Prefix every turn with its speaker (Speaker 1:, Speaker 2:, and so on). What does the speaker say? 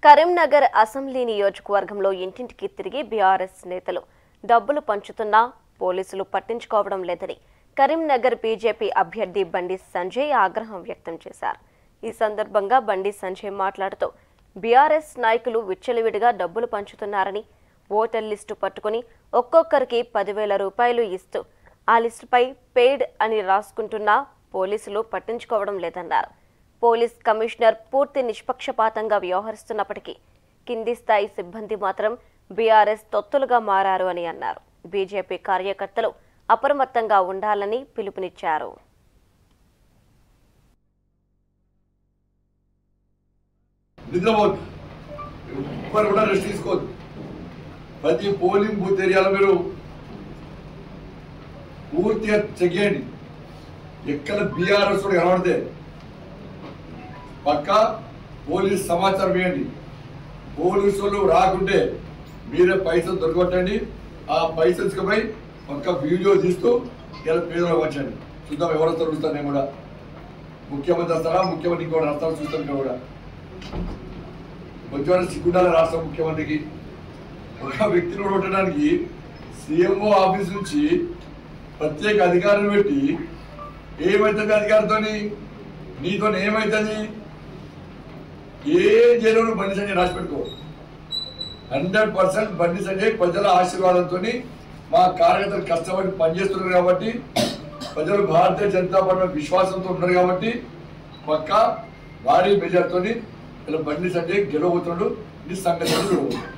Speaker 1: Karimnagar assembly నియోజకవర్గంలో ఇంటింటికి తిరిగి బీఆర్ఎస్ నేతలు డబ్బులు పంచుతున్నా పోలీసులు పట్టించుకోవడం లేదని కరీంనగర్ బీజేపీ అభ్యర్థి బండి సంజయ్ ఆగ్రహం వ్యక్తం చేశారు ఈ సందర్భంగా బండి సంజయ్ మాట్లాడుతూ బీఆర్ఎస్ నాయకులు విచ్చలవిడిగా డబ్బులు పంచుతున్నారని ఓటర్ లిస్టు పట్టుకుని ఒక్కొక్కరికి పదివేల రూపాయలు ఇస్తూ ఆ లిస్టుపై పెయిడ్ అని రాసుకుంటున్నా పోలీసులు పట్టించుకోవడం లేదన్నారు పోలీస్ కమిషనర్ పూర్తి నిష్పక్షపాతంగా వ్యవహరిస్తున్నప్పటికీ కింది స్థాయి సిబ్బంది మాత్రం బీఆర్ఎస్ తొత్తులుగా మారారు అని అన్నారు బీజేపీ కార్యకర్తలు అప్రమత్తంగా ఉండాలని పిలుపునిచ్చారు
Speaker 2: నిద్రపోద్దు ఎవ్వరు కూడా రెస్ట్ తీసుకోవద్దు ప్రతి పోలింగ్ బూత్ ఏరియాలో మీరు పూర్తిగా చెక్ చేయండి ఎక్కడ బీఆర్ఎస్ కూడా కనబడితే పక్క పోలీస్ సమాచారం ఇవ్వండి పోలీసు వాళ్ళు రాకుంటే మీరే పైసలు దొరకొట్టండి ఆ పైసలు పోయి పక్క వీడియో తీస్తూ ఇలా పేదలకు వచ్చండి చూద్దాం ఎవరు వస్తారు చూస్తాను నేను కూడా ముఖ్యమంత్రి వస్తారా ముఖ్యమంత్రి ఇంకోటి వస్తారా చూస్తాను నేను కూడా కొంచెం సిగ్గుండాలి రాష్ట్ర ముఖ్యమంత్రికి ఒక వ్యక్తిని ఓడగొట్టడానికి సీఎంఓ ఆఫీస్ నుంచి ప్రత్యేక అధికారులు పెట్టి ఏమవుతుంది అధికారితో నీతో ఏమవుతుంది ఏ జైలు బండి సంజయ్ రాసి పెట్టుకో హండ్రెడ్ పర్సెంట్ బండి సంజయ్ ప్రజల ఆశీర్వాదంతో మా కార్యకర్తలు కష్టపడి పనిచేస్తున్నారు కాబట్టి ప్రజలు భారతీయ జనతా పార్టీ మీద విశ్వాసంతో ఉన్నారు కాబట్టి పక్క భారీ మెజార్టీతో ఇలా బండి సంజయ్ గెలవబోతున్నాడు ఈ సంగతి